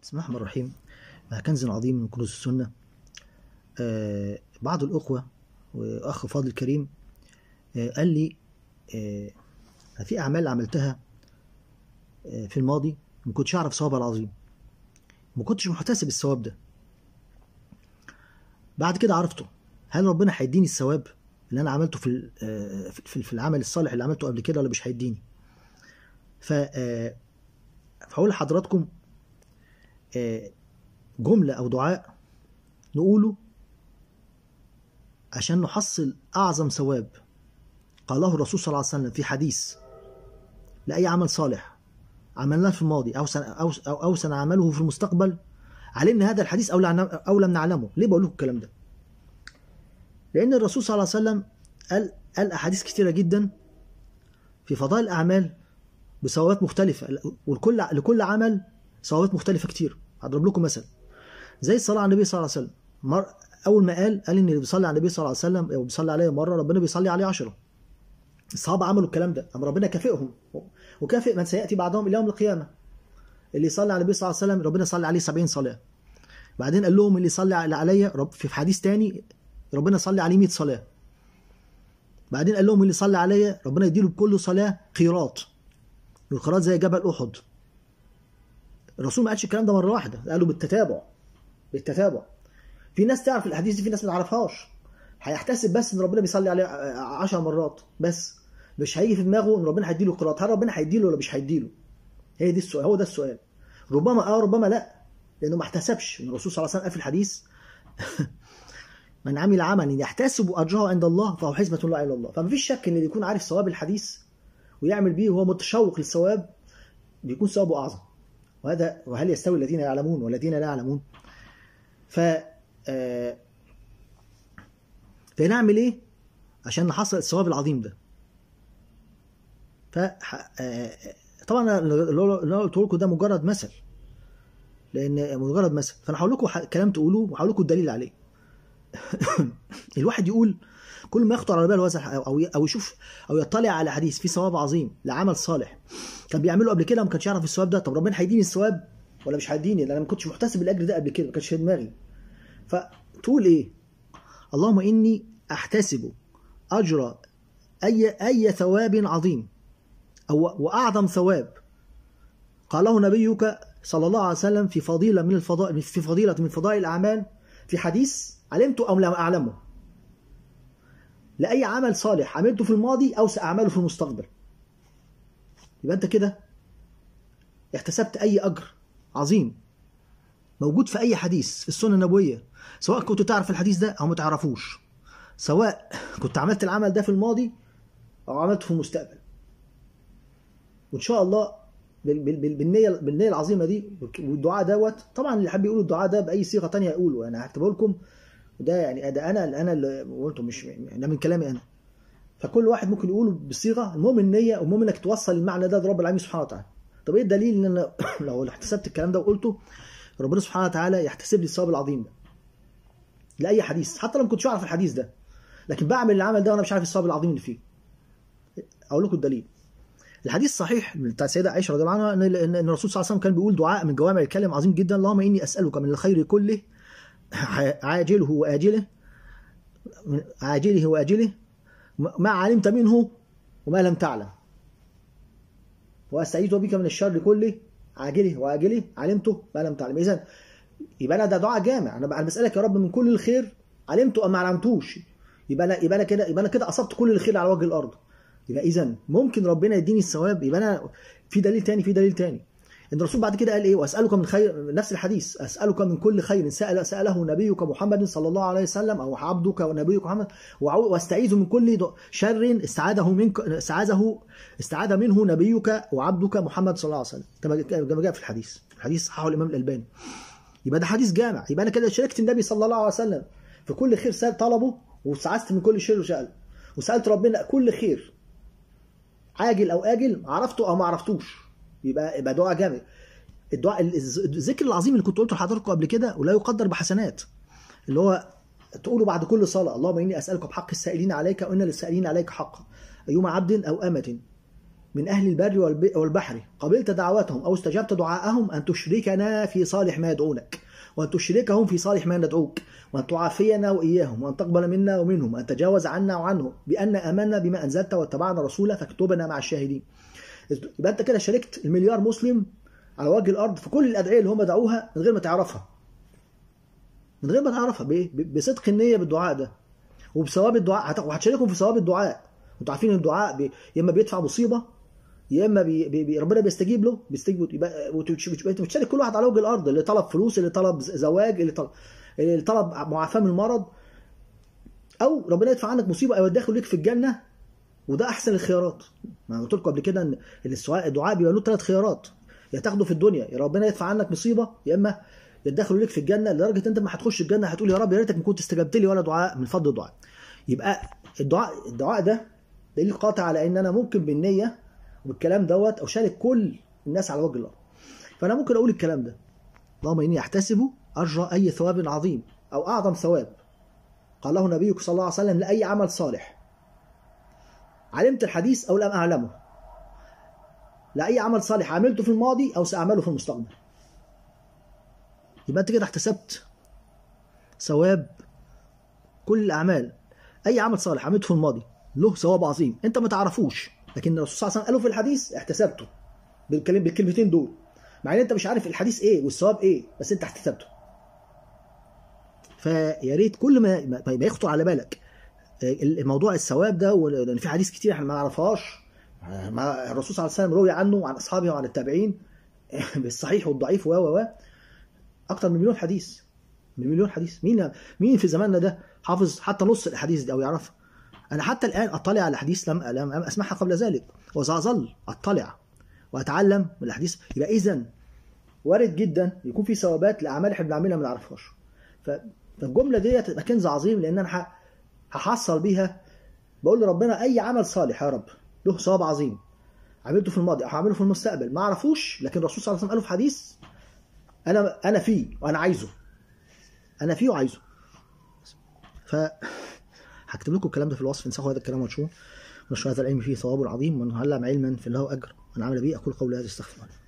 بسم الله الرحمن الرحيم مع كنز عظيم من كنوز السنة آه بعض الأخوة وأخ فاضل الكريم آه قال لي آه في أعمال عملتها آه في الماضي ما كنتش أعرف ثوابها العظيم ما كنتش محتسب الثواب ده بعد كده عرفته هل ربنا هيديني الثواب اللي أنا عملته في ال- آه، في في العمل الصالح اللي عملته قبل كده ولا مش هيديني ف آه، فهقول لحضراتكم آه، جملة أو دعاء نقوله عشان نحصل أعظم ثواب قاله الرسول صلى الله عليه وسلم في حديث لأي عمل صالح عملناه في الماضي أو سن أو أو, أو سنعمله في المستقبل علمنا هذا الحديث أو لم أو لم نعلمه ليه بقول لكم الكلام ده لأن الرسول صلى الله عليه وسلم قال قال أحاديث كثيرة جدا في فضائل الأعمال بثوابات مختلفة ولكل لكل عمل ثوابات مختلفة كتير هضرب لكم مثل زي الصلاة على النبي صلى الله عليه وسلم مر أول ما قال قال إن اللي بيصلي على النبي صلى الله عليه وسلم أو بيصلي عليه مرة ربنا بيصلي عليه عشرة الصحابة عملوا الكلام ده أما ربنا كافئهم وكافئ من سيأتي بعدهم إلى يوم القيامة اللي يصلي على النبي صلى الله عليه وسلم ربنا يصلي عليه 70 صلاة بعدين قال لهم اللي يصلي عليا رب في حديث تاني ربنا يصلي عليه 100 صلاة بعدين قال لهم اللي يصلي عليا ربنا يديله بكل صلاة قيراط والقيراط زي جبل أحد الرسول ما قالش الكلام ده مره واحده قالوا بالتتابع بالتتابع في ناس تعرف الاحاديث دي في ناس ما تعرفهاش هيحتسب بس ان ربنا بيصلي عليه 10 مرات بس مش هيجي في دماغه ان ربنا هيديله قراءات هل ربنا هيديله ولا مش هيديله هي دي السؤال هو ده السؤال ربما اه ربما لا لانه ما احتسبش ان الرسول صلى الله عليه وسلم قال في الحديث من عمل عملا يحتسب اجره عند الله فهو حسبه لا اله الا الله فما فيش شك ان اللي يكون عارف ثواب الحديث ويعمل بيه وهو متشوق للثواب بيكون ثوابه اعظم وهذا وهل يستوي الذين يعلمون والذين لا يعلمون ف آه، فنعمل ايه عشان نحصل الثواب العظيم ده ف آه، طبعا اللي انا قلت لكم ده مجرد مثل لان مجرد مثل فانا هقول لكم ح- كلام تقولوه وهقول لكم الدليل عليه الواحد يقول كل ما يخطر على باله هذا الح- او او يشوف او يطلع على حديث فيه ثواب عظيم لعمل صالح كان بيعمله قبل كده وما كانش يعرف الثواب ده طب ربنا هيديني الثواب ولا مش هيديني لان انا ما كنتش محتسب الاجر ده قبل كده ما كانش في دماغي فتقول ايه اللهم اني احتسب اجر اي اي ثواب عظيم او واعظم ثواب قاله نبيك صلى الله عليه وسلم في فضيله من الفضائل في فضيله من فضائل الاعمال في حديث علمت او لم اعلمه لاي عمل صالح عملته في الماضي او ساعمله في المستقبل يبقى انت كده احتسبت اي اجر عظيم موجود في اي حديث في السنه النبويه سواء كنت تعرف الحديث ده او ما تعرفوش سواء كنت عملت العمل ده في الماضي او عملته في المستقبل وان شاء الله بال- بال- بال- بالنيه بالنيه العظيمه دي والدعاء دوت طبعا اللي حابب يقول الدعاء ده باي صيغه تانية يقوله انا هكتبه لكم وده يعني ده انا انا اللي قلته مش ده من كلامي انا فكل واحد ممكن يقوله بصيغه المهم النيه والمهم انك توصل المعنى ده لرب العالمين سبحانه وتعالى طب ايه الدليل ان انا لو احتسبت الكلام ده وقلته ربنا سبحانه وتعالى يحتسب لي الثواب العظيم ده لاي حديث حتى لو ما كنتش اعرف الحديث ده لكن بعمل العمل ده وانا مش عارف الثواب العظيم اللي فيه اقول لكم الدليل الحديث الصحيح بتاع السيده عائشه رضي الله عنها ان ان إن الرسول صلى الله عليه وسلم كان بيقول دعاء من جوامع الكلم عظيم جدا اللهم اني اسالك من الخير كله عاجله واجله عاجله واجله ما علمت منه وما لم تعلم واستعيذ بك من الشر كله عاجله واجله علمته ما لم تعلم اذا يبقى انا ده دعاء جامع انا انا بسالك يا رب من كل الخير علمته ام ما علمتوش يبقى انا يبقى انا كده يبقى انا كده اصبت كل الخير على وجه الارض يبقى اذا ممكن ربنا يديني الثواب يبقى انا في دليل تاني في دليل تاني ان الرسول بعد كده قال ايه واسالك من خير نفس الحديث اسالك من كل خير سال ساله نبيك محمد صلى الله عليه وسلم او عبدك ونبيك محمد وأعو- واستعيذ من كل ض- شر استعاذه منك استعاذه استعاذ منه نبيك وعبدك محمد صلى الله عليه وسلم كما كما جاء في الحديث الحديث صححه الامام الالباني يبقى ده حديث جامع يبقى انا كده شاركت النبي صلى الله عليه وسلم في كل خير سال طلبه واستعذت من كل شر وسال وسالت ربنا كل خير عاجل او اجل عرفته او ما عرفتوش يبقى يبقى دعاء جامع الدعاء الز- الذكر العظيم اللي كنت قلته لحضراتكم قبل كده ولا يقدر بحسنات اللي هو تقوله بعد كل صلاه اللهم اني اسالك بحق السائلين عليك وان للسائلين عليك حقا ايما عبد او امه من أهل البر والب- والبحر قبلت دعوتهم أو استجبت دعاءهم أن تشركنا في صالح ما يدعونك وأن تشركهم في صالح ما ندعوك وأن تعافينا وإياهم وأن تقبل منا ومنهم وأن تتجاوز عنا وعنهم بأن آمنا بما أنزلت واتبعنا رسولا فاكتبنا مع الشاهدين يبقى أنت كده شاركت المليار مسلم على وجه الأرض في كل الأدعية اللي هم دعوها من غير ما تعرفها من غير ما تعرفها بإيه؟ ب- بصدق النية بالدعاء ده وبثواب الدعاء هت- وهتشاركهم في ثواب الدعاء انتوا عارفين الدعاء بي... يا اما بيدفع مصيبه يا اما بي... بي... بي... ربنا بيستجيب له بيستجيب يبقى وتش- وتش- بتشارك كل واحد على وجه الارض اللي طلب فلوس اللي طلب ز- زواج اللي طلب اللي طلب معافاه من المرض او ربنا يدفع عنك مصيبه او يدخل ليك في الجنه وده احسن الخيارات ما قلت لكم قبل كده ان إن السؤال الدعاء بيبقى له ثلاث خيارات يا تاخده في الدنيا يا ربنا يدفع عنك مصيبه يا اما يدخلوا ليك في الجنه لدرجه انت ما هتخش الجنه هتقول يا رب يا ريتك ما كنت استجبت لي ولا دعاء من فضل الدعاء يبقى الدعاء الدعاء ده دليل قاطع على ان انا ممكن بالنيه وبالكلام دوت اشارك كل الناس على وجه الارض فانا ممكن اقول الكلام ده اللهم اني احتسب ارجى اي ثواب عظيم او اعظم ثواب قاله نبيك صلى الله عليه وسلم لاي عمل صالح علمت الحديث او لم اعلمه لاي عمل صالح عملته في الماضي او ساعمله في المستقبل يبقى انت كده احتسبت ثواب كل الاعمال اي عمل صالح عملته في الماضي له ثواب عظيم انت ما تعرفوش لكن الرسول صلى الله عليه وسلم قاله في الحديث احتسبته بالكلم بالكلمتين دول مع ان انت مش عارف الحديث ايه والثواب ايه بس انت احتسبته فيا ريت كل ما ما ما يخطر على بالك الموضوع الثواب ده لان في حديث كتير احنا ما نعرفهاش ما الرسول صلى الله عليه وسلم روي عنه وعن اصحابه وعن التابعين بالصحيح والضعيف و و و اكتر من مليون حديث من مليون حديث مين مين في زماننا ده حافظ حتى نص الاحاديث دي او يعرفها انا حتى الان اطلع على احاديث لم لم اسمعها قبل ذلك وساظل اطلع واتعلم من الاحاديث يبقى اذا وارد جدا يكون في ثوابات لاعمال احنا بنعملها ما نعرفهاش ف- فالجمله ديت تبقى كنز عظيم لان انا ه- هحصل بيها بقول لربنا اي عمل صالح يا رب له ثواب عظيم عملته في الماضي او هعمله في المستقبل ما اعرفوش لكن الرسول صلى الله عليه وسلم قاله في حديث انا انا فيه وانا عايزه انا فيه وعايزه ف هكتب لكم الكلام ده في الوصف انسخوا هذا الكلام وتشوفوا ونشر هذا العلم فيه ثواب عظيم ومن علم علما فله اجر من عمل به اقول قولي هذا استغفر الله